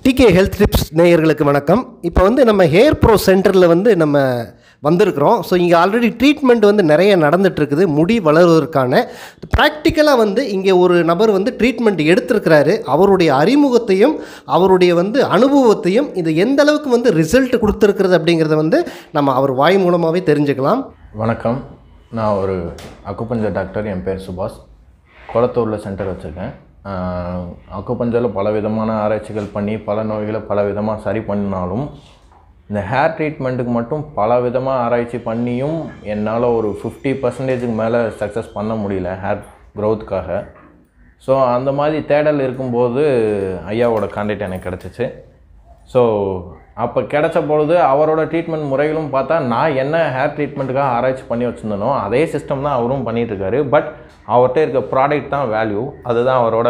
Decay health tips நேயர்களுக்கு வணக்கம் இப்போ வந்து நம்ம ஹேர் ப்ரோ சென்டரில் வந்து நம்ம வந்திருக்கிறோம் ஸோ இங்கே ஆல்ரெடி ட்ரீட்மெண்ட் வந்து நிறைய நடந்துட்டுருக்குது முடி வளருவதற்கான ப்ராக்டிக்கலாக வந்து இங்கே ஒரு நபர் வந்து ட்ரீட்மெண்ட் எடுத்திருக்கிறாரு அவருடைய அறிமுகத்தையும் அவருடைய வந்து அனுபவத்தையும் இது எந்த அளவுக்கு வந்து ரிசல்ட் கொடுத்துருக்கிறது அப்படிங்கிறத வந்து நம்ம அவர் வாய் மூலமாகவே தெரிஞ்சுக்கலாம் வணக்கம் நான் ஒரு அக்குப்பஞ்சர் டாக்டர் என் பேர் சுபாஷ் குளத்தூரில் சென்டர் வச்சுருக்கேன் அக்குப்பஞ்சரில் பல விதமான ஆராய்ச்சிகள் பண்ணி பல நோய்களை பல விதமாக சரி பண்ணினாலும் இந்த ஹேர் ட்ரீட்மெண்ட்டுக்கு மட்டும் பல விதமாக ஆராய்ச்சி பண்ணியும் என்னால் ஒரு ஃபிஃப்டி பர்சன்டேஜுக்கு மேலே சக்ஸஸ் பண்ண முடியல ஹேர் க்ரோத்துக்காக ஸோ அந்த மாதிரி தேடல் இருக்கும்போது ஐயாவோட கான்டாக்ட் எனக்கு கிடச்சிச்சு ஸோ அப்போ கிடைச்ச பொழுது அவரோட ட்ரீட்மெண்ட் முறைகளும் பார்த்தா நான் என்ன ஹேர் ட்ரீட்மெண்ட்டுக்காக ஆராய்ச்சி பண்ணி வச்சுருந்தனோ அதே சிஸ்டம் தான் அவரும் பண்ணிட்டு இருக்காரு பட் அவர்கிட்ட இருக்க ப்ராடக்ட் தான் வேல்யூ அதுதான் அவரோட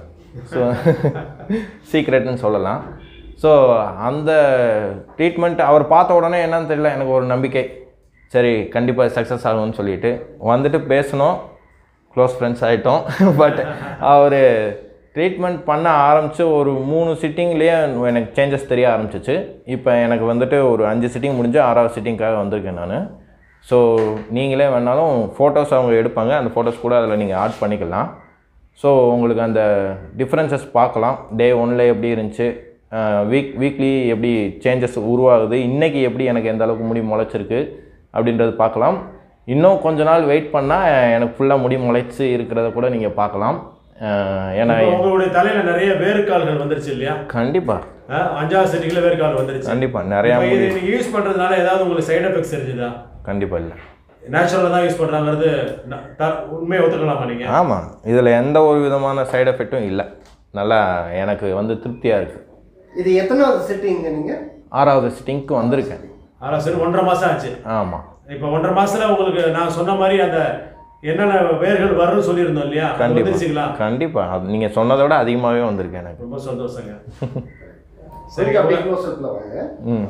சீக்ரெட்னு சொல்லலாம் ஸோ அந்த ட்ரீட்மெண்ட் அவர் பார்த்த உடனே என்னன்னு தெரியல எனக்கு ஒரு நம்பிக்கை சரி கண்டிப்பாக சக்ஸஸ் ஆகும்னு சொல்லிட்டு வந்துட்டு பேசணும் க்ளோஸ் ஃப்ரெண்ட்ஸ் ஆகிட்டோம் பட் அவர் ட்ரீட்மெண்ட் பண்ண ஆரம்பித்து ஒரு மூணு சிட்டிங்லேயே எனக்கு சேஞ்சஸ் தெரிய ஆரம்பிச்சிச்சு இப்போ எனக்கு வந்துட்டு ஒரு அஞ்சு சிட்டிங் முடிஞ்சு ஆறாவது சிட்டிங்காக வந்திருக்கேன் நான் ஸோ நீங்களே வேணாலும் ஃபோட்டோஸ் அவங்க எடுப்பாங்க அந்த ஃபோட்டோஸ் கூட அதில் நீங்கள் ஆட் பண்ணிக்கலாம் ஸோ உங்களுக்கு அந்த டிஃப்ரென்சஸ் பார்க்கலாம் டே ஒன்ல எப்படி இருந்துச்சு வீக் வீக்லி எப்படி சேஞ்சஸ் உருவாகுது இன்றைக்கி எப்படி எனக்கு எந்த அளவுக்கு முடி முளைச்சிருக்கு அப்படின்றது பார்க்கலாம் இன்னும் கொஞ்ச நாள் வெயிட் பண்ணால் எனக்கு ஃபுல்லாக முடி முளைச்சி இருக்கிறத கூட நீங்கள் பார்க்கலாம் அஹ் ஏன்னா இப்போ உங்களுடைய தலையில நிறைய வேர்க்கால்கள் வந்துருச்சு இல்லையா கண்டிப்பாக அஹ் அஞ்சாவது செட்டிங்ல வேர்க்கால் வந்துருச்சு கண்டிப்பாக நிறையா இப்போ முடி இது நீங்க யூஸ் பண்றதுனால ஏதாவது உங்களுக்கு சைடு எஃபெக்ட்ஸ் தெரிஞ்சுதா கண்டிப்பாக இல்லை நேச்சுரலாக தான் யூஸ் பண்றாங்கிறது ந- த- உண்மையை ஒத்துக்கலாமா நீங்க ஆமாம் இதில் எந்த ஒரு விதமான சைடு எஃபெக்ட்டும் இல்லை நல்லா எனக்கு வந்து திருப்தியாக இருக்குது இது எத்தனாவது செட்டிங்க நீங்கள் ஆறாவது சிட்டிங்க்கு வந்திருக்கேன் ஆனா சரி ஒன்றரை மாசம் ஆச்சு ஆமாம் இப்போ ஒன்றரை மாசத்துல உங்களுக்கு நான் சொன்ன மாதிரி அந்த என்னென்ன வேர்கள் வரும்னு சொல்லியிருந்தோம் இல்லையா அது வந்துருச்சுங்களா கண்டிப்பாக கண்டிப்பாக அது நீங்கள் சொன்னதை விட அதிகமாகவே வந்திருக்கு எனக்கு ரொம்ப சந்தோஷங்க சரி சரி அப்படியே க்ளோஸ்அப்பில் வாங்க ம்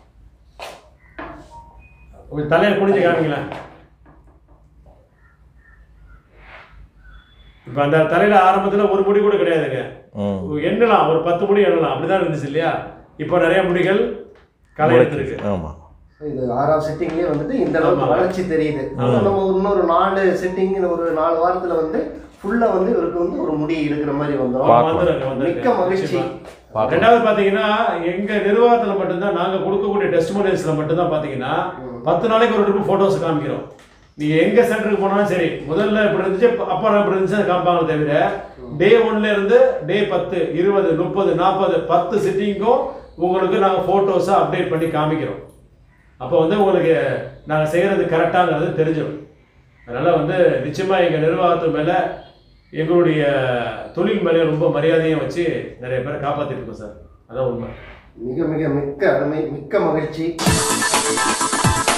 உங்க தலையை குனிஞ்சு காமிங்களேன் இப்போ அந்த தலையில ஆரம்பத்துல ஒரு முடி கூட கிடையாதுங்க ம் எண்ணலாம் ஒரு பத்து முடி எண்ணலாம் அப்படிதான் இருந்துச்சு இல்லையா இப்போ நிறைய முடிகள் களை எடுத்திருக்கு ஆமாம் இது ஆறாவது செட்டிங்லேயே வந்துட்டு இந்த அளவுக்கு ஆமா. வளர்ச்சி தெரியுது இன்னும் நம்ம இன்னொரு நாலு செட்டிங் ஒரு நாலு வாரத்துல வந்து ஃபுல்லா வந்து இவருக்கு வந்து ஒரு முடி இருக்கிற மாதிரி வந்துடும் பார்க்கலாம். வந்துருங்க, வந்துருங்க. மிக்க மகிழ்ச்சி. நிச்சயமா. பார்க்கலாம். ரெண்டாவது பாத்தீங்கன்னா எங்க நிர்வாகத்துல மட்டும்தான் நாங்க கொடுக்கக்கூடிய டெஸ்டிமோனியல்ஸ்ல மட்டும்தான் பாத்தீங்கன்னா பத்து நாளைக்கு ஒரு ட்ரிப் போட்டோஸ் காமிக்கிறோம் நீங்க எங்க சென்டருக்கு போனாலும் சரி முதல்ல இப்படி இருந்துச்சு அப்ப- அப்புறம் இப்படி இருந்துச்சு காமிப்பாங்க தவிர டே ஒன்ல இருந்து டே பத்து இருபது முப்பது நாற்பது பத்து சிட்டிங்கும் உங்களுக்கு நாங்க போட்டோஸை அப்டேட் பண்ணி காமிக்கிறோம் அப்போ வந்து உங்களுக்கு நாங்க செய்யறது கரெக்டாங்கிறது தெரிஞ்சிடும் அதனால வந்து நிச்சயமா எங்க நிர்வாகத்து மேல எங்களுடைய தொழில் மேலே ரொம்ப மரியாதையும் வச்சு நிறைய பேரை காப்பாத்திட்டு இருக்கோம் சார் அதான் உண்மை மிக மிக மிக்க அருமை மிக்க மகிழ்ச்சி